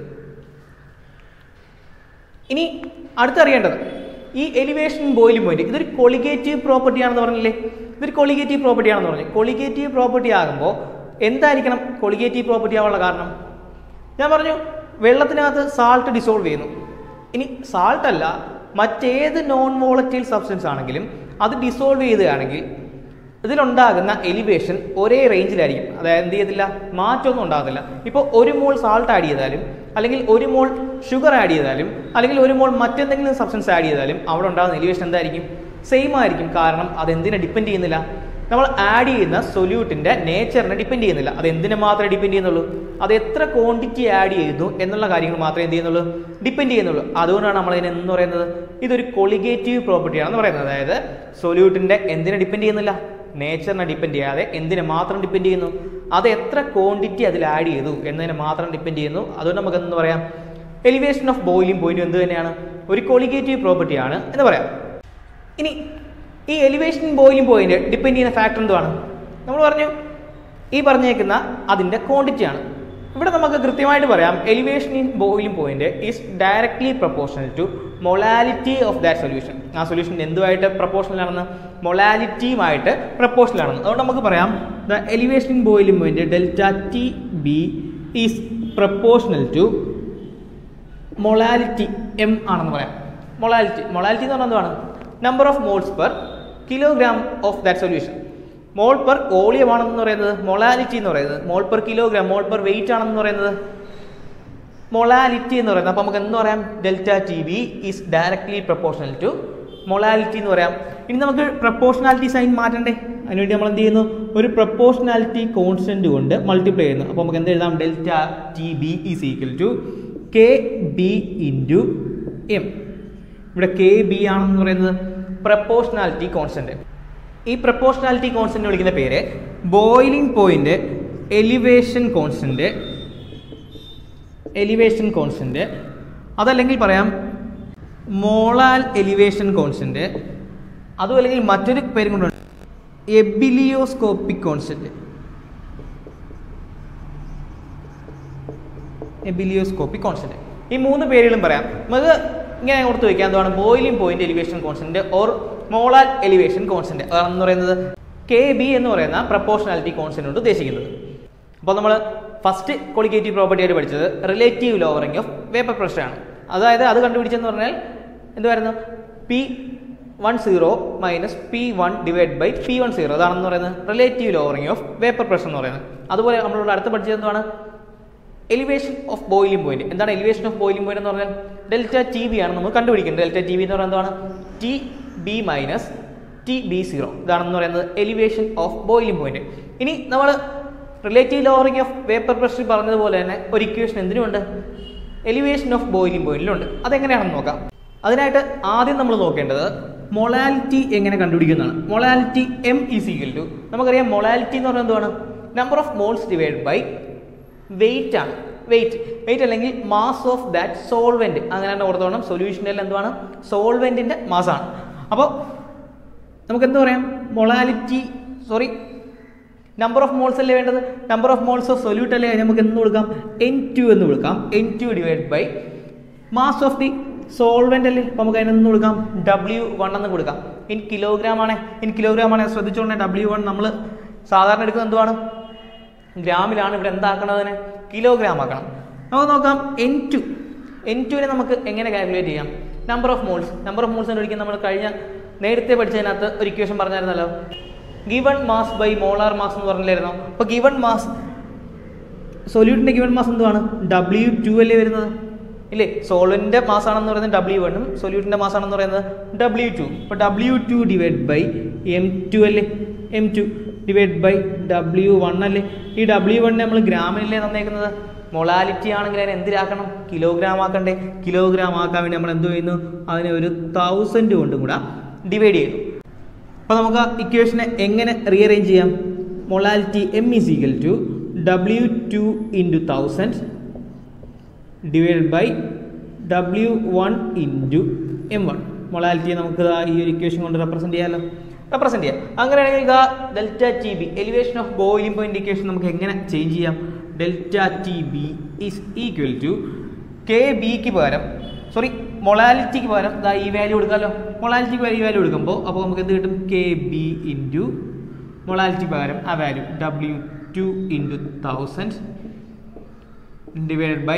ഇനി അടുത്തറിയേണ്ടത് ഈ എലിവേഷൻ ബോയിലിംഗ് പോയിന്റ് ഇതൊരു കൊളിഗേറ്റീവ് പ്രോപ്പർട്ടി ആണെന്ന് പറഞ്ഞില്ലേ ഇതൊരു കൊളിഗേറ്റീവ് പ്രോപ്പർട്ടി ആണെന്ന് പറഞ്ഞു കൊളിഗേറ്റീവ് പ്രോപ്പർട്ടി ആകുമ്പോൾ എന്തായിരിക്കണം കൊളിഗേറ്റീവ് പ്രോപ്പർട്ടി ആവാനുള്ള കാരണം ഞാൻ പറഞ്ഞു വെള്ളത്തിനകത്ത് സാൾട്ട് ഡിസോൾവ് ചെയ്യുന്നു ഇനി സാൾട്ട് അല്ല മറ്റേത് നോൺ വോളറ്റൈൽ സബ്സ്റ്റൻസ് ആണെങ്കിലും അത് ഡിസോൾവ് ചെയ്യുകയാണെങ്കിൽ ഇതിലുണ്ടാകുന്ന എലിവേഷൻ ഒരേ റേഞ്ചിലായിരിക്കും അതായത് എന്ത് ചെയ്യത്തില്ല മാറ്റമൊന്നും ഉണ്ടാകത്തില്ല ഇപ്പോൾ ഒരു മോൾ സാൾട്ട് ആഡ് ചെയ്താലും അല്ലെങ്കിൽ ഒരു മോൾ ഷുഗർ ആഡ് ചെയ്താലും അല്ലെങ്കിൽ ഒരു മോൾ മറ്റെന്തെങ്കിലും സബ്സ്റ്റൻസ് ആഡ് ചെയ്താലും അവിടെ ഉണ്ടാകുന്ന എലിവേഷൻ എന്തായിരിക്കും സെയിം ആയിരിക്കും കാരണം അത് എന്തിനെ ഡിപ്പെൻഡ് ചെയ്യുന്നില്ല നമ്മൾ ആഡ് ചെയ്യുന്ന സൊല്യൂട്ടിന്റെ നേച്ചറിനെ ഡിപ്പെൻഡ് ചെയ്യുന്നില്ല അത് എന്തിനെ മാത്രമേ ഡിപ്പെൻഡ് ചെയ്യുന്നുള്ളൂ അത് എത്ര ക്വാണ്ടിറ്റി ആഡ് ചെയ്യുന്നു എന്നുള്ള കാര്യങ്ങൾ മാത്രമേ എന്ത് ചെയ്യുന്നുള്ളൂ ഡിപ്പെൻഡ് ചെയ്യുന്നുള്ളൂ അതുകൊണ്ടാണ് നമ്മൾ ഇതിനെ എന്ന് പറയുന്നത് ഇതൊരു കൊളിഗേറ്റീവ് പ്രോപ്പർട്ടി ആണെന്ന് പറയുന്നത് അതായത് സൊല്യൂട്ടിന്റെ എന്തിനെ ഡിപ്പെൻഡ് ചെയ്യുന്നില്ല നേച്ചറിനെ ഡിപ്പെൻഡ് ചെയ്യാതെ എന്തിനെ മാത്രം ഡിപ്പെൻഡ് ചെയ്യുന്നു അത് എത്ര ക്വാണ്ടിറ്റി അതിൽ ആഡ് ചെയ്തു എന്നതിനെ മാത്രം ഡിപ്പെൻഡ് ചെയ്യുന്നു അതുകൊണ്ട് നമുക്ക് എന്ന് പറയാം എലിവേഷൻ ഓഫ് ബോയിലിംഗ് പോയിന്റ് എന്ത് തന്നെയാണ് ഒരു കൊളിഗേറ്റീവ് പ്രോപ്പർട്ടിയാണ് എന്ന് പറയാം ഇനി ഈ എലിവേഷൻ ബോയിലിംഗ് പോയിന്റ് ഡിപ്പെൻഡ് ചെയ്യുന്ന ഫാക്ടർ എന്തുവാണ് നമ്മൾ പറഞ്ഞു ഈ പറഞ്ഞേക്കുന്ന അതിൻ്റെ ക്വാണ്ടിറ്റിയാണ് ഇവിടെ നമുക്ക് കൃത്യമായിട്ട് പറയാം elevation in boiling point is directly proportional to molality of that solution ആ സൊല്യൂഷൻ എന്തുമായിട്ട് പ്രൊപ്പോർഷണൽ ആണെന്ന് മൊളാലിറ്റിയുമായിട്ട് പ്രൊപ്പോർഷണൽ ആണെന്ന് അതുകൊണ്ട് നമുക്ക് പറയാം the elevation in boiling point delta T B is proportional to molality M ആണെന്ന് പറയാം മൊളാലിറ്റി മൊളാലിറ്റി എന്ന് പറഞ്ഞാൽ എന്താണ് number of moles per kilogram of that solution mole per volume ആണെന്ന് പറയുന്നത് മൊളാലിറ്റി എന്ന് പറയുന്നത് mole per kilogram mole per weight ആണെന്ന് പറയുന്നത് മൊളാലിറ്റി എന്ന് പറയുന്നത് അപ്പോൾ നമുക്ക് എന്ന് പറയാം delta T B is directly proportional to molality എന്ന് പറയാം ഇനി നമുക്ക് പ്രപ്പോർഷണാലിറ്റി സൈൻ മാറ്റണ്ടേ അതിനുവേണ്ടി നമ്മൾ എന്ത് ചെയ്യുന്നു ഒരു പ്രപ്പോർഷണാലിറ്റി കോൺസ്റ്റന്റ് കൊണ്ട് മൾട്ടിപ്ലൈ ചെയ്യുന്നു അപ്പോൾ നമുക്ക് എന്ത് എഴുതാം delta T B is equal to K B into M ഇവിടെ കെ ബി ആണെന്ന് പറയുന്നത് പ്രപ്പോർഷണാലിറ്റി കോൺസ്റ്റന്റ് ഈ പ്രപ്പോർഷണാലിറ്റി കോൺസ്റ്റന്റ് വിളിക്കുന്ന പേര് boiling point elevation constant elevation constant അതല്ലെങ്കിൽ പറയാം മോളാൽ എലിവേഷൻ കോൺസ്റ്റന്റ് അതും അല്ലെങ്കിൽ മറ്റൊരു പേരും കൊണ്ടുണ്ട് എബിലിയോസ്കോപ്പിക് കോൺസ്റ്റന്റ് എബിലിയോസ്കോപ്പിക് കോൺസ്റ്റന്റ് ഈ മൂന്ന് പേരുകളും പറയാം നമുക്ക് ഇങ്ങനെ ഓർത്ത് വയ്ക്കാം എന്താണ് boiling point elevation constant or molal elevation constant അതാണെന്ന് പറയുന്നത് കെ ബി എന്ന് പറയുന്ന പ്രപ്പോർഷണാലിറ്റി കോൺസ്റ്റന്റ് കൊണ്ട് ഉദ്ദേശിക്കുന്നത് അപ്പോൾ നമ്മൾ ഫസ്റ്റ് ക്വാളിറ്റേറ്റീവ് പ്രോപ്പർട്ടി ആയിട്ട് പഠിച്ചത് relative lowering of vapour pressure ആണ് അതായത് അത് കണ്ടുപിടിച്ചെന്ന് പറഞ്ഞാൽ എന്തുവായിരുന്നു P one zero minus P one divide by P one zero അതാണെന്ന് പറയുന്നത് relative lowering of vapour pressure എന്ന് പറയുന്നത് അതുപോലെ നമ്മളോട് അടുത്ത് പഠിച്ചത് എന്താണ് എലിവേഷൻ ഓഫ് ബോയിലിംഗ് പോയിന്റ് എന്താണ് എലിവേഷൻ ഓഫ് ബോയിലിംഗ് പോയിന്റ് എന്ന് പറഞ്ഞാൽ ഡെൽറ്റ ടി ബി ആണ് നമ്മൾ കണ്ടുപിടിക്കുന്നത് ഡെൽറ്റ ടി ബി എന്ന് പറയുന്നത് എന്താണ് T B minus T B zero ഇതാണെന്ന് പറയുന്നത് എലിവേഷൻ ഓഫ് ബോയിലിംഗ് പോയിന്റ് ഇനി നമ്മൾ relative lowering of vapour pressure പറഞ്ഞതുപോലെ തന്നെ ഒരു ഇക്വേഷൻ എന്തിനുമുണ്ട് എലിവേഷൻ ഓഫ് ബോയിലിംഗ് പോയിന്റിലുണ്ട് അതെങ്ങനെയാണെന്ന് നോക്കാം അതിനായിട്ട് ആദ്യം നമ്മൾ നോക്കേണ്ടത് മൊളാലിറ്റി എങ്ങനെ കണ്ടുപിടിക്കുന്നതാണ് molality M is equal to നമുക്കറിയാം മൊളാലിറ്റി എന്ന് പറയുന്നത് എന്താണ് number of moles divide by weight ആണ് വെയിറ്റ് വെയിറ്റ് അല്ലെങ്കിൽ മാസ് ഓഫ് ദാറ്റ് സോൾവെന്റ് അങ്ങനെ തന്നെ ഓർത്തോണം സൊല്യൂഷനിൽ എന്തുവാണ് സോൾവെന്റിന്റെ മാസാണ് അപ്പോൾ നമുക്ക് എന്ത് പറയാം molality sorry number of moles അല്ലേ വേണ്ടത് number of moles of solute അല്ലേ അതിന് നമുക്ക് എന്ത് കൊടുക്കാം എൻ ടു എന്ന് കൊടുക്കാം N two divide by mass of the solvent അല്ലേ അപ്പോൾ നമുക്ക് അതിനെന്ന് കൊടുക്കാം ഡബ്ല്യു വൺ എന്ന് കൊടുക്കാം ഇൻ കിലോഗ്രാം ആണ് ഇൻ കിലോഗ്രാം ആണ് ശ്രദ്ധിച്ചുകൊണ്ട് ഡബ്ല്യു വൺ നമ്മൾ സാധാരണ എടുക്കുന്നത് എന്തുവാണ് ഗ്രാമിലാണ് ഇവിടെ എന്താക്കണതിന് കിലോഗ്രാം ആക്കണം നമുക്ക് നോക്കാം എൻ ടു എൻ ടുവിനെ നമുക്ക് എങ്ങനെ കാൽക്കുലേറ്റ് ചെയ്യാം number of moles number of moles ഒരിക്കലും നമ്മൾ കഴിഞ്ഞ നേരത്തെ പഠിച്ചതിനകത്ത് ഒരു ഇക്വേഷൻ പറഞ്ഞായിരുന്നല്ലോ given mass by molar mass എന്ന് പറഞ്ഞില്ലായിരുന്നോ അപ്പോൾ ഗിവൺ മാസ് സൊല്യൂട്ടിൻ്റെ ഗിവൺ മാസ് എന്തുവാണ് ഡബ്ല്യു ടു അല്ലേ വരുന്നത് ഇല്ലേ സോളിൻ്റെ മാസ് ആണെന്ന് പറയുന്നത് ഡബ്ല്യു വണ്ണും സൊല്യൂട്ടിൻ്റെ മാസ് ആണെന്ന് പറയുന്നത് ഡബ്ല്യു ടു അപ്പോൾ W two divide by M two അല്ലേ M two divide by W one അല്ലേ ഈ ഡബ്ല്യു വണ്ണിനെ നമ്മൾ ഗ്രാമിനല്ലേ തന്നേക്കുന്നത് മൊളാലിറ്റി ആണെങ്കിൽ അതിനെ എന്തിലാക്കണം കിലോഗ്രാം ആക്കണ്ടേ കിലോഗ്രാം ആക്കാൻ വേണ്ടി നമ്മൾ എന്ത് ചെയ്യുന്നു അതിനെ ഒരു തൗസൻഡ് കൊണ്ടും കൂടെ ഡിവൈഡ് ചെയ്യുന്നു അപ്പോൾ നമുക്ക് ഇക്വേഷനെ എങ്ങനെ റീഅറേഞ്ച് ചെയ്യാം molality M is equal to W two into thousand divide by W one into M one മൊളാലിറ്റിയെ നമുക്ക് ദാ ഈ ഒരു ഇക്വേഷൻ കൊണ്ട് റെപ്രസെൻറ്റ് ചെയ്യാമല്ലോ റെപ്രസെൻറ്റ് ചെയ്യാം അങ്ങനെയാണെങ്കിൽ ഇതാ delta T B elevation of boiling point equation നമുക്ക് എങ്ങനെ ചേഞ്ച് ചെയ്യാം delta T B is equal to K ബിക്ക് പകരം സോറി മൊളാലിറ്റിക്ക് പകരം ദാ ഈ വാല്യൂ കൊടുക്കാമല്ലോ മൊളാലിറ്റിക്ക് പകരം ഈ വാല്യൂ എടുക്കുമ്പോൾ അപ്പോൾ നമുക്ക് എന്ത് കിട്ടും കെ ബി ഇൻറ്റു മൊളാലിറ്റി പകരം ആ value W two into thousand divided by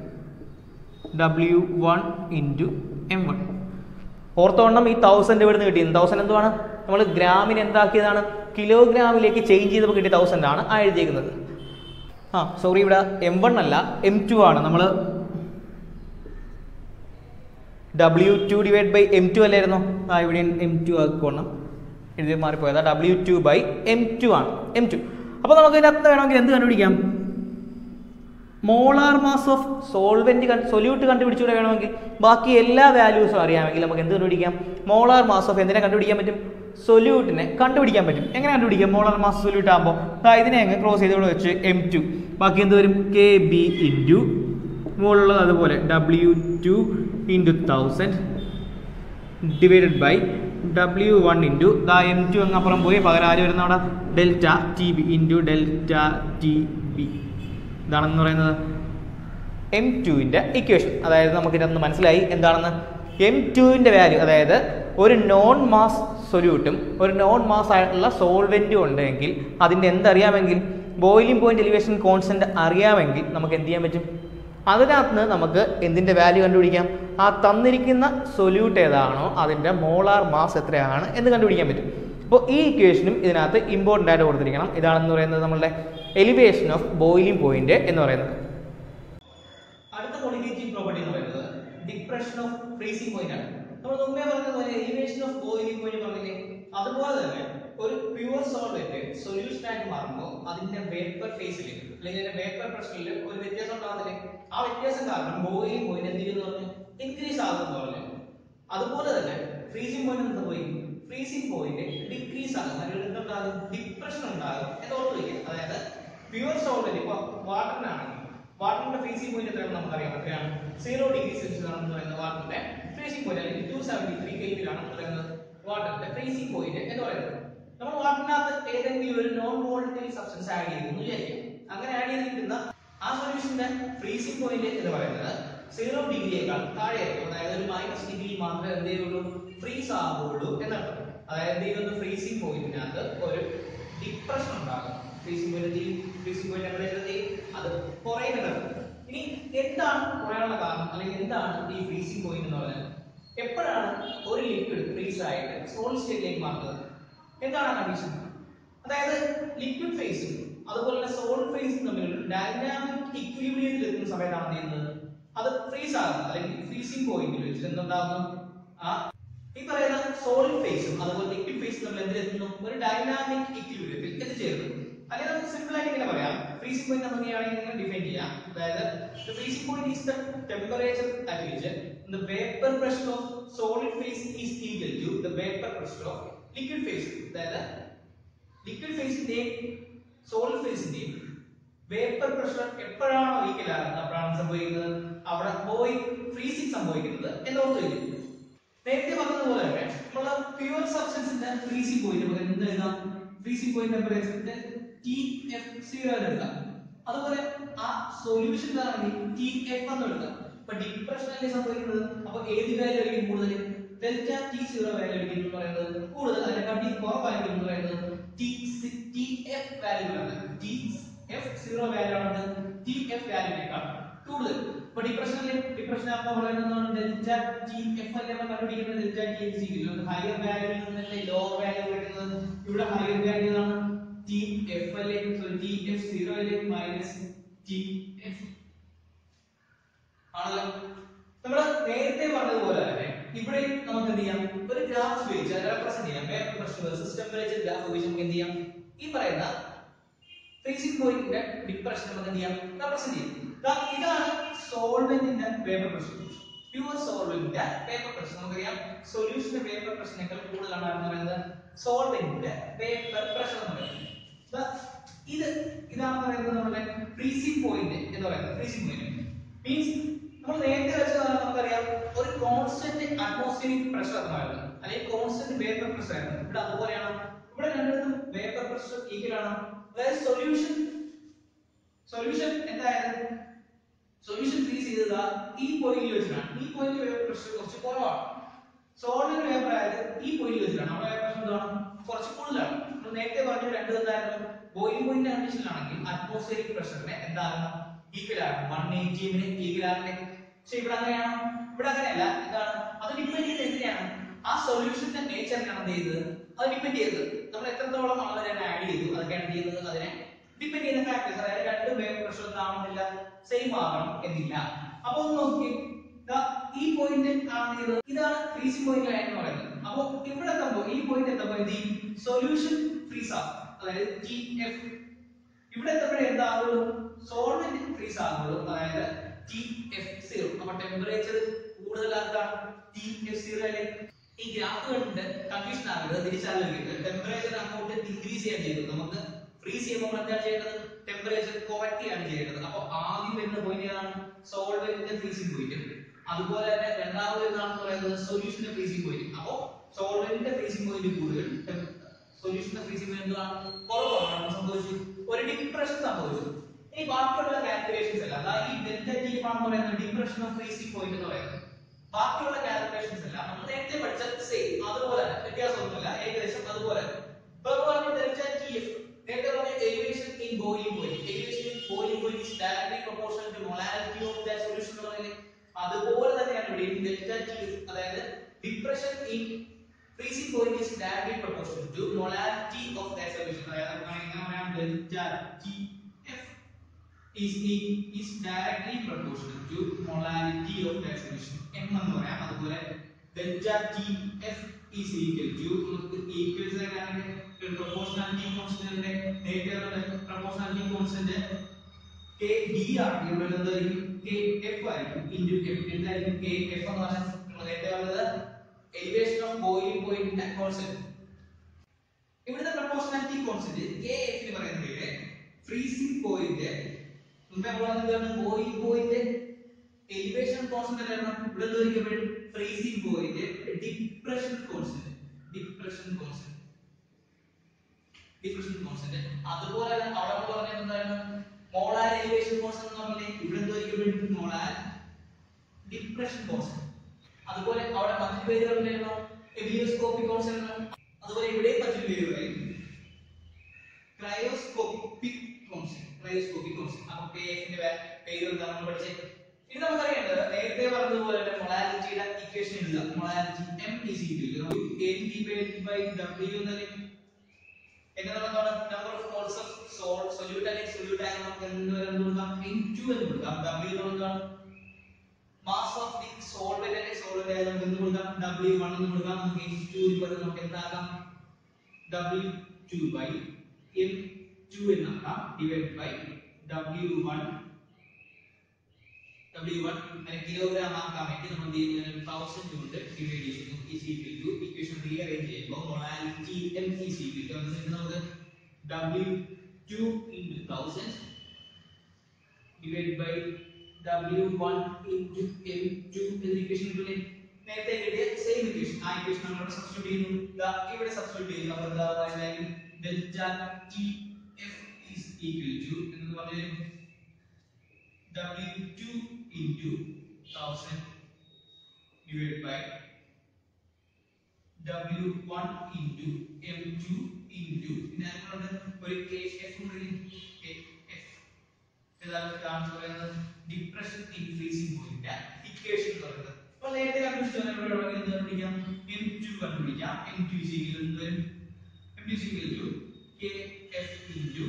W one into M one ഓർത്തോണം ഈ തൗസൻഡ് ഇവിടെ നിന്ന് കിട്ടിയത് തൗസൻഡ് എന്തുവാണ് നമ്മൾ ഗ്രാമിന് എന്താക്കിയതാണ് കിലോഗ്രാമിലേക്ക് ചേഞ്ച് ചെയ്തപ്പോൾ കിട്ടിയ തൗസൻഡ് ആണ് ആ എഴുതിയേക്കുന്നത് ആ സോറി ഇവിടെ എം വൺ അല്ല എം ടു ആണ് നമ്മൾ W two divide by M two അല്ലായിരുന്നോ ആ ഇവിടെ എം ടു ആക്കണം എഴുതി മാറിപ്പോയതാ W two by M two ആണ് എം ടു അപ്പോൾ നമുക്ക് ഇതിനകത്ത് വേണമെങ്കിൽ എന്ത് കണ്ടുപിടിക്കാം molar mass of solvent solute കണ്ടുപിടിച്ചുകൂടെ വേണമെങ്കിൽ ബാക്കി എല്ലാ വാല്യൂസും അറിയാമെങ്കിൽ നമുക്ക് എന്ത് കണ്ടുപിടിക്കാം മോളാർ മാസ് ഓഫ് എന്തിനെ കണ്ടുപിടിക്കാൻ പറ്റും സൊല്യൂട്ടിനെ കണ്ടുപിടിക്കാൻ പറ്റും എങ്ങനെ കണ്ടുപിടിക്കാം മോളാർ മാസ് സൊല്യൂട്ട് ആകുമ്പോൾ ഇതിനെ അങ്ങ് ക്രോസ് ചെയ്തോടെ വെച്ച് എം ടു ബാക്കി എന്ത് വരും കെ ബി ഇൻറ്റു മുകളിലുള്ളത് അതുപോലെ W two into thousand divided by W one into ദാ എം ടു അങ്ങ് അപ്പുറം പോയി പകരം ആര് വരുന്ന അവിടെ delta T B into delta T B ഇതാണെന്ന് പറയുന്നത് എം ടുവിൻ്റെ ഇക്വേഷൻ അതായത് നമുക്ക് ഇതിനകത്ത് മനസ്സിലായി എന്താണെന്ന് എം ടുവിൻ്റെ വാല്യൂ അതായത് ഒരു നോൺ മാസ് സൊല്യൂട്ടും ഒരു നോൺ മാസ് ആയിട്ടുള്ള സോൾവെൻറ്റും ഉണ്ടെങ്കിൽ അതിൻ്റെ എന്തറിയാമെങ്കിൽ ബോയിലിംഗ് പോയിന്റ് എലിവേഷൻ കോൺസ്റ്റന്റ് അറിയാമെങ്കിൽ നമുക്ക് എന്ത് ചെയ്യാൻ പറ്റും അതിനകത്ത് നിന്ന് നമുക്ക് എന്തിൻ്റെ വാല്യൂ കണ്ടുപിടിക്കാം ആ തന്നിരിക്കുന്ന സൊല്യൂട്ട് ഏതാണോ അതിൻ്റെ മോളാർ മാസ് എത്രയാണ് എന്ന് കണ്ടുപിടിക്കാൻ പറ്റും അപ്പോൾ ഈ ഇക്വേഷനും ഇതിനകത്ത് ഇമ്പോർട്ടൻ്റ് ആയിട്ട് കൊടുത്തിരിക്കണം ഇതാണെന്ന് പറയുന്നത് നമ്മളുടെ എലിവേഷൻ ഓഫ് ബോയിലിംഗ് പോയിന്റ് എന്ന് പറയുന്നത് അടുത്ത ക്വാളിറ്റേറ്റീവ് പ്രോപ്പർട്ടി എന്ന് പറയുന്നത് ഡിപ്രഷൻ ഓഫ് ഫ്രീസിംഗ് പോയിന്റ് ആണ് നമ്മൾ മുമ്പേ പറഞ്ഞതുപോലെ എലിവേഷൻ ഓഫ് ബോയിലിംഗ് പോയിന്റ് പറഞ്ഞില്ലേ അതുപോലെ തന്നെ ഒരു പ്യുവർ സോൾവെന്റ് സൊല്യൂഷൻ ആയിട്ട് മാറുമ്പോൾ അതിന്റെ വേപ്പർ ഫേസിൽ അല്ലെങ്കിൽ അതിന്റെ വേപ്പർ പ്രഷറിൽ ഒരു വ്യത്യാസം ഉണ്ടാകുന്നില്ലേ ആ വ്യത്യാസം കാരണം ബോയിലിംഗ് പോയിന്റ് എന്ത് ചെയ്യുന്നു പറഞ്ഞു ഇൻക്രീസ് ആകുമെന്ന് പറഞ്ഞു അതുപോലെ തന്നെ ഫ്രീസിംഗ് പോയിന്റ് എന്ത് പോയി ഫ്രീസിംഗ് പോയിന്റ് ഡിക്രീസ് ആകും അല്ലെങ്കിൽ എന്തുണ്ടാകും ഡിപ്രഷൻ ഉണ്ടാകും എന്ന് ഓർത്ത് വയ്ക്കുക അതായത് പ്യുവർ സോൾവെന്റ് ഇപ്പൊ വാട്ടറിനാണെങ്കിൽ വാട്ടറിന്റെ ഫ്രീസിംഗ് പോയിന്റ് എത്രയാണെന്ന് നമുക്കറിയാം എത്രയാണ് സീറോ ഡിഗ്രി സെൽഷ്യസ് ആണെന്ന് പറയുന്നത് വാട്ടറിന്റെ ഫ്രീസിംഗ് പോയിന്റ് അല്ലെങ്കിൽ ടു സെവന്റി ത്രീ കെയിലാണ് പറയുന്നത് വാട്ടറിന്റെ ഫ്രീസിംഗ് പോയിന്റ് എന്ന് പറയുന്നത് നമ്മൾ വാട്ടറിനകത്ത് ഏതെങ്കിലും ഒരു നോൺ വോളറ്റൈൽ സബ്സ്റ്റൻസ് ആഡ് ചെയ്തു എന്ന് വിചാരിക്കും അങ്ങനെ ആഡ് ചെയ്തിരിക്കുന്ന ആ സൊല്യൂഷന്റെ ഫ്രീസിംഗ് പോയിന്റ് എന്ന് പറയുന്നത് സീറോ ഡിഗ്രിയേക്കാൾ താഴെയായിരിക്കും അതായത് ഒരു മൈനസ് ഡിഗ്രി മാത്രമേ എന്ത് ചെയ്യുള്ളൂ ഫ്രീസ് ആകുള്ളൂ എന്നർത്ഥം അതായത് ഈ ഒരു ഫ്രീസിംഗ് പോയിന്റിനകത്ത് ഒരു ഡിപ്രഷൻ ഉണ്ടാകും freezing point freezing point temperature അത് കുറയുന്നത് ഇനി എന്താണ് കുറയാനുള്ള കാരണം അല്ലെങ്കിൽ എന്താണ് ഈ ഫ്രീസിംഗ് പോയിന്റ് എന്ന് പറയുന്നത് എപ്പോഴാണ് ഒരു ലിക്വിഡ് ഫ്രീസ് ആയിട്ട് സോളിഡ് സ്റ്റേറ്റിലേക്ക് മാറുന്നത് എന്താണ് ആ കണ്ടീഷൻ അതായത് ലിക്വിഡ് ഫേസും അതുപോലെ തന്നെ സോളിഡ് ഫേസും തമ്മിലുള്ള ഡൈനാമിക് ഇക്വിലിബ്രിയത്തിൽ എത്തുന്ന സമയത്താണ് എന്ത് ചെയ്യുന്നത് അത് ഫ്രീസ് ആകുന്നത് അല്ലെങ്കിൽ ഫ്രീസിംഗ് പോയിന്റിൽ വെച്ചിട്ട് എന്തുണ്ടാകുന്നു ആ ഈ പറയുന്ന സോളിഡ് ഫേസും അതുപോലെ ലിക്വിഡ് ഫേസും തമ്മിൽ എന്തിലെത്തുന്നു ഒരു ഡൈനാമിക് ഇക്വിലിബ്രിയത്തിൽ എത്തിച്ചേരുന്നു അല്ലെങ്കിൽ നമുക്ക് സിമ്പിൾ ആയിട്ട് ഇങ്ങനെ പറയാം ഫ്രീസിംഗ് പോയിന്റ് നമുക്ക് ഇങ്ങനെയാണെങ്കിൽ ഇങ്ങനെ ഡിഫൈൻ ചെയ്യാം അതായത് the freezing point is the temperature at which the vapor pressure of solid phase is equal to the vapor pressure of liquid phase അതായത് ലിക്വിഡ് ഫേസിന്റെയും സോളിഡ് ഫേസിന്റെയും വേപ്പർ പ്രഷർ എപ്പോഴാണോ ഈക്വൽ ആകുന്നത് അപ്പോഴാണ് സംഭവിക്കുന്നത് അവിടെ ബോയ് ഫ്രീസിംഗ് സംഭവിക്കുന്നത് എന്ന് ഓർത്ത് വയ്ക്കും നേരത്തെ പറഞ്ഞതുപോലെ തന്നെ നമ്മൾ പ്യുവർ സബ്സ്റ്റൻസിന്റെ ഫ്രീസിംഗ് പോയിന്റ് നമുക്ക് എന്ത് എഴുതാം ഫ്രീസിംഗ് പോയിന്റ് ടെമ്പറേച്ചറിന്റെ ടി എഫ് സീറോ എടുക്കാം അതുപോലെ ആ സൊല്യൂഷൻ ആണെങ്കിൽ ടി എഫ് എന്ന് എടുക്കാം അപ്പൊ ഡിപ്രഷൻ അല്ലേ സംഭവിക്കുന്നത് അപ്പൊ ഏത് വാല്യൂ ആയിരിക്കും കൂടുതൽ ഡെൽറ്റ ടി സീറോ വാല്യൂ ആയിരിക്കും എന്ന് പറയുന്നത് കൂടുതൽ അതിനെക്കാട്ടി കുറവായിരിക്കും എന്ന് പറയുന്നത് ടി ടി എഫ് വാല്യൂ ആണ് ടി എഫ് സീറോ വാല്യൂ ആണ് ടി എഫ് വാല്യൂനേക്കാൾ കൂടുതൽ ഇപ്പൊ ഡിപ്രഷൻ അല്ലേ ഡിപ്രഷൻ ആകുമ്പോൾ പറയുന്നതാണ് ഡെൽറ്റ ടി എഫ് അല്ലേ നമ്മൾ കണ്ടുപിടിക്കുന്നത് ഡെൽറ്റ ടി എഫ് സിക്കില്ല ഹയർ വാല്യൂവിൽ നിന്നല്ലേ ലോവർ വാല്യൂ കിട്ടുന്നത് ഇവിടെ ഹയർ വാല്യൂ ആണ് ടി എഫ് അല്ലേ സോ ടി എഫ് സീറോ അല്ലേ മൈനസ് ടി എഫ് ആണല്ലോ നമ്മൾ നേരത്തെ പറഞ്ഞതുപോലെ തന്നെ ഇവിടെ നമുക്ക് എന്ത് ചെയ്യാം ഒരു ഗ്രാഫ് ഉപയോഗിച്ച് റെപ്രസെന്റ് ചെയ്യാം vapour pressure versus temperature graph ഉപയോഗിച്ച് നമുക്ക് എന്ത് ചെയ്യാം ഈ പറയുന്ന ഫ്രീസിംഗ് പോയിന്റിന്റെ ഡിപ്രഷൻ നമുക്ക് എന്ത് ചെയ്യാം റെപ്രസെന്റ് ചെയ്യാം ദാ ഇതാണ് സോൾവെന്റിന്റെ വേപ്പർ പ്രഷർ പ്യുവർ സോൾവെന്റിന്റെ വേപ്പർ പ്രഷർ നമുക്കറിയാം സൊല്യൂഷന്റെ വേപ്പർ പ്രഷറിനേക്കാൾ കൂടുതലാണ് എന്ന് പറയുന്നത് സോൾവെന്റിന്റെ വേപ്പർ പ്രഷർ എന്ന് പറയുന്നത് ദാ ഇത് ഇതാണ് പറയുന്നത് നമ്മുടെ ഫ്രീസിംഗ് പോയിന്റ് എന്ന് പറയുന്നത് ഫ്രീസിംഗ് പോയിന്റ് മീൻസ് നമ്മൾ നേരത്തെ വെച്ചതാണ് നമുക്കറിയാം ഒരു കോൺസ്റ്റന്റ് അറ്റ്മോസ്ഫിയറിക് പ്രഷർ എന്നായിരുന്നു അല്ലെങ്കിൽ കോൺസ്റ്റന്റ് വേപ്പർ പ്രഷർ ആയിരുന്നു ഇവിടെ അതുപോലെയാണ് ഇവിടെ രണ്ടിടത്തും വേപ്പർ പ്രഷർ ഈക്വൽ ആണ് അതായത് സൊല്യൂഷൻ സൊല്യൂഷൻ എന്തായിരുന്നു സൊല്യൂഷൻ ഫ്രീസ് ചെയ്തത് ഈ പോയിന്റിൽ വെച്ചിട്ടാണ് ഈ പോയിന്റിൽ വേപ്പർ പ്രഷർ കുറച്ച് കുറവാണ് സോളിഡ് വേപ്പർ ആയത് ഈ പോയിന്റിൽ വെച്ചിട്ടാണ് നമ്മുടെ വേപ്പർ പ്രഷർ എന്താണ് കുറച്ച് കൂടുതലാണ് നമ്മൾ നേരത്തെ പറഞ്ഞ രണ്ട് എന്തായിരുന്നു ബോയിലിംഗ് പോയിന്റ് കണ്ടീഷനിലാണെങ്കിൽ അറ്റ്മോസ്ഫിയറിക് പ്രഷറിനെ എന്താകുന്നു ഈക്വൽ ആണ് വൺ എയ്റ്റീമിന് ഈക്വൽ ആണ് പക്ഷെ ഇവിടെ അങ്ങനെയാണോ ഇവിടെ അങ്ങനെയല്ല എന്താണ് അത് ഡിപ്പെൻഡ് ചെയ്യുന്നത് എങ്ങനെയാണ് ആ സൊല്യൂഷന്റെ നേച്ചറിനാണ് എന്ത് ചെയ്തത് അത് ഡിപ്പെൻഡ് ചെയ്തത് നമ്മൾ എത്രത്തോളം അളവ് തന്നെ ആഡ് ചെയ്തു അതൊക്കെയാണ് ചെയ്യുന്നത് അതിനെ ഡിപ്പെൻഡ് ചെയ്യുന്ന ഫാക്ടേഴ്സ് അതായത് രണ്ട് വേവ് പ്രഷർ എന്താവണമെന്നില്ല സെയിം ആകണം എന്നില്ല അപ്പൊ ഒന്ന് നോക്കി ഈ പോയിന്റ് ആണ് ചെയ്തത് ഇതാണ് ഫ്രീസിംഗ് പോയിന്റ് ലൈൻ എന്ന് പറയുന്നത് അപ്പൊ ഇവിടെ എത്തുമ്പോൾ ഈ പോയിന്റ് എത്തുമ്പോൾ എന്ത് ചെയ്യും സൊല്യൂഷൻ ഫ്രീസ് ആകും അതായത് ടി എഫ് ഇവിടെ എത്തുമ്പോഴേ എന്താകുള്ളൂ സോൾവെന്റ് ഫ്രീസ് ആകുള്ളൂ അതായത് ടി എഫ് സീറോ അപ്പൊ ടെമ്പറേച്ചർ കൂടുതലാക്കാണ് ടി എഫ് സീറോ അല്ലെ ഈ ഗ്രാഫ് കണ്ടിട്ട് കൺഫ്യൂഷൻ ആകരുത് തിരിച്ചറിയില്ല ടെമ്പറേച്ചർ അങ്ങോട്ട് ഇൻക്രീസ് ചെയ്യാൻ ചെയ്തത് നമുക്ക് ഫ്രീസ് ചെയ്യുമ്പോൾ നമ്മൾ എന്താണ് ചെയ്യേണ്ടത് ടെമ്പറേച്ചർ കുറയ്ക്കുകയാണ് ചെയ്യേണ്ടത് അപ്പൊ ആദ്യം വരുന്ന പോയിന്റ് ഏതാണ് സോൾവെന്റിന്റെ ഫ്രീസിംഗ് പോയിന്റ് അതുപോലെ തന്നെ രണ്ടാമത് വരുന്നതാണെന്ന് പറയുന്നത് സൊല്യൂഷന്റെ ഫ്രീസിംഗ് പോയിന്റ് അപ്പൊ സോൾവെന്റിന്റെ ഫ്രീസിംഗ് പോയിന്റ് കൂടുതൽ സൊല്യൂഷന്റെ ഫ്രീസിംഗ് പോയിന്റ് എന്താണ് കുറവാണ് സംഭവിച്ചു ഒരു ഡിപ്രഷൻ സംഭവിച്ചു ഇനി ബാക്കിയുള്ള കാൽക്കുലേഷൻസ് അല്ല അതായത് ഈ ഡെൽറ്റ ടി ആണെന്ന് പറയുന്നത് ഡിപ്രഷൻ ഓഫ് ഫ്രീസിംഗ് പോയിന്റ് എന്ന് പറയുന്നത് ബാക്കിയുള്ള കാൽക്കുലേഷൻസ് എല്ലാം നമ്മൾ നേരത്തെ പഠിച്ച സെയിം അതുപോലെ തന്നെ വ്യത്യാസമൊന്നുമില്ല ഏകദേശം അതുപോലെ ഇപ്പൊ നമ്മൾ പറഞ്ഞ ഡെൽറ്റ ടി എഫ് നേരത്തെ പറഞ്ഞ elevation in boiling point elevation in boiling point is directly proportional to molality of that solution എന്ന് പറയുന്നത് അതുപോലെ തന്നെയാണ് ഇവിടെ ഡെൽറ്റ ടി എഫ് അതായത് depression in freezing point is directly proportional to molality of that solution അതായത് നമുക്ക് എങ്ങനെ പറയാം delta T F is e- is directly proportional to molality of that solution m എന്ന് പറയാം അതുപോലെ delta t f is equal to നമുക്ക് equals ആണെങ്കിൽ ഒരു proportionality constant ഉണ്ട് നേരത്തെ പറഞ്ഞ proportionality constant k d ആണ് ഇവിടെ എന്തായിരിക്കും k f ആയിരിക്കും into f എന്തായിരിക്കും k f എന്ന് പറഞ്ഞാൽ നമ്മൾ നേരത്തെ പറഞ്ഞത് elevation of boiling point ന്റെ constant ഇവിടുത്തെ പ്രപ്പോർഷണാലിറ്റി കോൺസ്റ്റന്റ് കെ എഫ് എന്ന് പറയുന്നത് ഫ്രീസിംഗ് പോയിന്റ് മുമ്പേ നമ്മൾ പറഞ്ഞതാണ് ബോയിലിംഗ് പോയിന്റ് എലിവേഷൻ കോൺസ്റ്റന്റ് അല്ലായിരുന്നു ഇവിടെ എന്തായിരിക്കും freezing point depression constant depression constant depression constant അതുപോലെ തന്നെ അവിടെ നമ്മൾ പറഞ്ഞത് എന്താണ് മോളാർ എലിവേഷൻ കോൺസ്റ്റന്റ് എന്ന് പറഞ്ഞാൽ ഇവിടെ എന്തോ ഇരിക്കുമ്പോഴേക്കും മോളാർ ഡിപ്രഷൻ കോൺസ്റ്റന്റ് അതുപോലെ അവിടെ മറ്റൊരു പേര് പറഞ്ഞിരുന്നു എബിയോസ്കോപ്പിക് കോൺസ്റ്റന്റ് അതുപോലെ ഇവിടെ മറ്റൊരു പേര് പറയും ക്രയോസ്കോപ്പിക് കോൺസ്റ്റന്റ് ക്രയോസ്കോപ്പിക് കോൺസ്റ്റന്റ് അപ്പൊ പേരിന്റെ പേര് എന്താ നമ്മൾ പഠിച്ചത് ഇനി നമുക്കറിയേണ്ടത് നേരത്തെ പറഞ്ഞതുപോലെ തന്നെ മൊളാലിറ്റിയുടെ ഇക്വേഷൻ എഴുതുക molality M is equal to N divide by W എന്നത് എങ്ങനെ എന്താണ് number of moles of salt solute അല്ലെങ്കിൽ സൊല്യൂട്ട് ആയി നമുക്ക് എന്ത് വരെ കൊടുക്കാം n2 എന്ന് കൊടുക്കാം w എന്താണ് മാസ് ഓഫ് ദി സോൾവെന്റ് അല്ലെങ്കിൽ സോൾവെന്റ് ആയി നമുക്ക് എന്ത് കൊടുക്കാം w1 എന്ന് കൊടുക്കാം നമുക്ക് n2 ന് പകരം നമുക്ക് എന്താക്കാം w2 ബൈ m2 എന്നാക്കാം ഡിവൈഡ് ബൈ w1 w1 അതിനെ കിലോഗ്രാം ആക്കാൻ വേണ്ടി നമ്മൾ എന്ത് ചെയ്യുന്നത് 1000 കൊണ്ട് ഡിവൈഡ് ചെയ്യുന്നു is equal to equation rearrange ചെയ്യുമ്പോൾ molality m is equal to എന്ന് നമുക്ക് w2 into 1000 divided by w1 into m2 എന്ന ഇക്വേഷൻ കിട്ടുന്നത് നേരത്തെ കിട്ടിയ സെയിം ഇക്വേഷൻ ആ ഇക്വേഷൻ നമ്മൾ ഇവിടെ സബ്സ്റ്റിറ്റ്യൂട്ട് ചെയ്യുന്നു ദാ ഇവിടെ സബ്സ്റ്റിറ്റ്യൂട്ട് ചെയ്യുന്നു അപ്പോൾ എന്താ പറയുന്നത് delta T F is equal to എന്ന് പറഞ്ഞു w2 into 1000 divided by w1 into m2 into പിന്നെ നമ്മളുടെ ഒരു kf kf ഏതാണ് ഇതാണ് പറയുന്നത് ഡിപ്രഷൻ ഇൻക്രീസിംഗ് പോയിന്റ് ഇക്വേഷൻ എന്ന് പറയുന്നത് അപ്പോൾ നേരത്തെ കണ്ടുപിടിച്ചു ഇവിടെ ഇവിടെ എന്ത് കണ്ടുപിടിക്കാം m2 കണ്ടുപിടിക്കാം m2 is equal to m2 is equal to kf into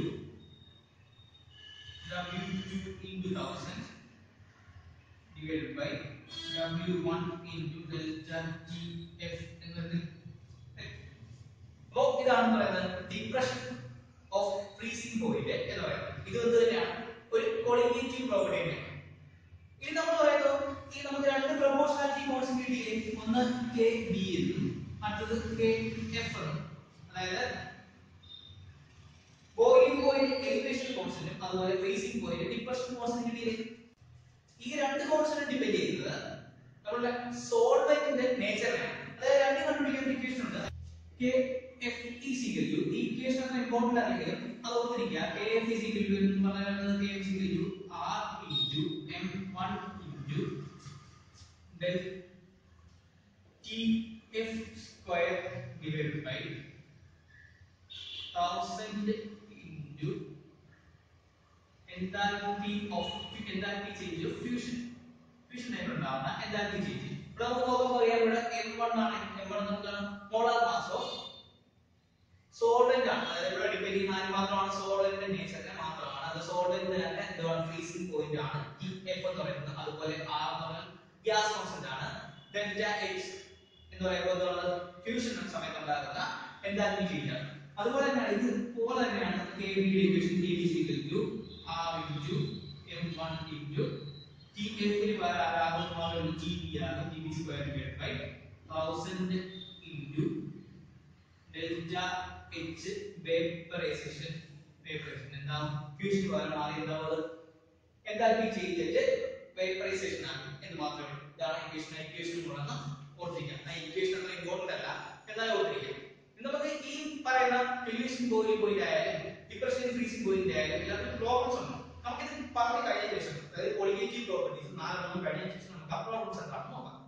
W2 into 1000 divided by W1 into delta TF എന്നത് അപ്പോൾ ഇതാണ് പറയുന്നത് ഡിപ്രഷൻ ഓഫ് ഫ്രീസിംഗ് പോയിന്റ് എന്ന് പറയുന്നത് ഇത് എന്ത് തന്നെയാണ് ഒരു കോളിഗേറ്റീവ് പ്രോപ്പർട്ടി തന്നെയാണ് ഇനി നമ്മൾ പറയുന്നത് ഈ നമുക്ക് രണ്ട് പ്രൊപ്പോർഷണാലിറ്റി കോൺസ്റ്റന്റ് കിട്ടിയില്ലേ ഒന്ന് കെ ബി എന്നും അടുത്തത് കെ എഫ് എന്നും അതായത് ബോയിലിംഗ് പോയിന്റ് എലിവേഷൻ കോൺസ്റ്റന്റും അതുപോലെ ഫ്രീസിംഗ് പോയിന്റ് ഡിപ്രഷൻ കോൺസ്റ്റന്റ് കിട്ടിയില്ലേ ഈ രണ്ട് കോൺസ്റ്റന്റ് ഡിപെൻഡ് ചെയ്യുന്നത് നമ്മുടെ സോൾവെന്റിന്റെ നേച്ചറിനെയാണ് അതായത് രണ്ട് കണ്ടുപിടിക്കുന്ന ഇക്വേഷൻ ഉണ്ട് K F is equal to ഈ ഇക്വേഷൻ അത്ര ഇമ്പോർട്ടന്റ് ആണെങ്കിലും അത് ഓർത്തിരിക്കുക K F is equal to എന്ന് പറയുന്നത് K F equal to R into M one into del T F square divide by thousand into enthalpy of enthalpy change of fusion fusion ആയിട്ടുണ്ടാവുന്ന enthalpy change ഇവിടെ നമുക്ക് നോക്കുമ്പോൾ അറിയാം ഇവിടെ m1 ആണ് m1 എന്താണ് മോളാർ മാസ് ഓഫ് സോൾവെന്റ് ആണ് അതായത് ഇവിടെ ഡിപെൻഡ് ചെയ്യുന്ന ആര് മാത്രമാണ് സോൾവെന്റിന്റെ നേച്ചറിനെ മാത്രമാണ് അത് സോൾവെന്റ് തന്നെ എന്താണ് ഫ്രീസിംഗ് പോയിന്റ് ആണ് ഈ എഫ് എന്ന് പറയുന്നത് അതുപോലെ ആർ എന്ന് പറയുന്നത് ഗ്യാസ് കോൺസ്റ്റന്റ് ആണ് ഡെൽറ്റ എച്ച് എന്ന് പറയുമ്പോൾ എന്താണ് ഫ്യൂഷൻ സമയത്ത് ഉണ്ടാകുന്ന enthalpy change ആണ് അതുപോലെ തന്നെയാണ് ഇത് പോലെ തന്നെയാണ് K B equation K B equal to R into M one into T എഫിന് പകരം ആരാകും ടി ബി ആകും T B square divide by thousand into delta H vaporization vaporization എന്താവും ഫ്യൂഷൻ പകരം മാറി എന്താവുന്നത് എന്താൽപ്പി ചെയ്തിട്ട് വേപ്പറൈസേഷൻ ആകും എന്ന് മാത്രമേ ഉള്ളൂ ഇതാണ് ഇക്വേഷൻ ഇക്വേഷൻ ഉള്ളതെന്ന് ഓർത്തിരിക്കാം ആ ഇക്വേഷൻ അത്ര ഇമ്പോർട്ടന്റ് അല്ല എന്നാലും ഓർത്തിരിക്കാം ഇന്ന് നമുക്ക് ഈ പറയുന്ന എലിവേഷൻ ബോയിലിംഗ് പോയിന്റ് ആയാലും ഡിപ്രഷൻ ഫ്രീസിംഗ് പോയിന്റ് ആയാലും എല്ലാത്തിനും പ്രോബ്ലംസ് ഉണ്ട് നമുക്കിത് പറഞ്ഞു കഴിഞ്ഞ ശേഷം അതായത് കോളിഗേറ്റീവ് പ്രോപ്പർട്ടീസ് നാലെണ്ണം കഴിഞ്ഞ ശേഷം നമുക്ക് ആ പ്രോബ്ലംസ് എന്താണെന്ന് നോക്കാം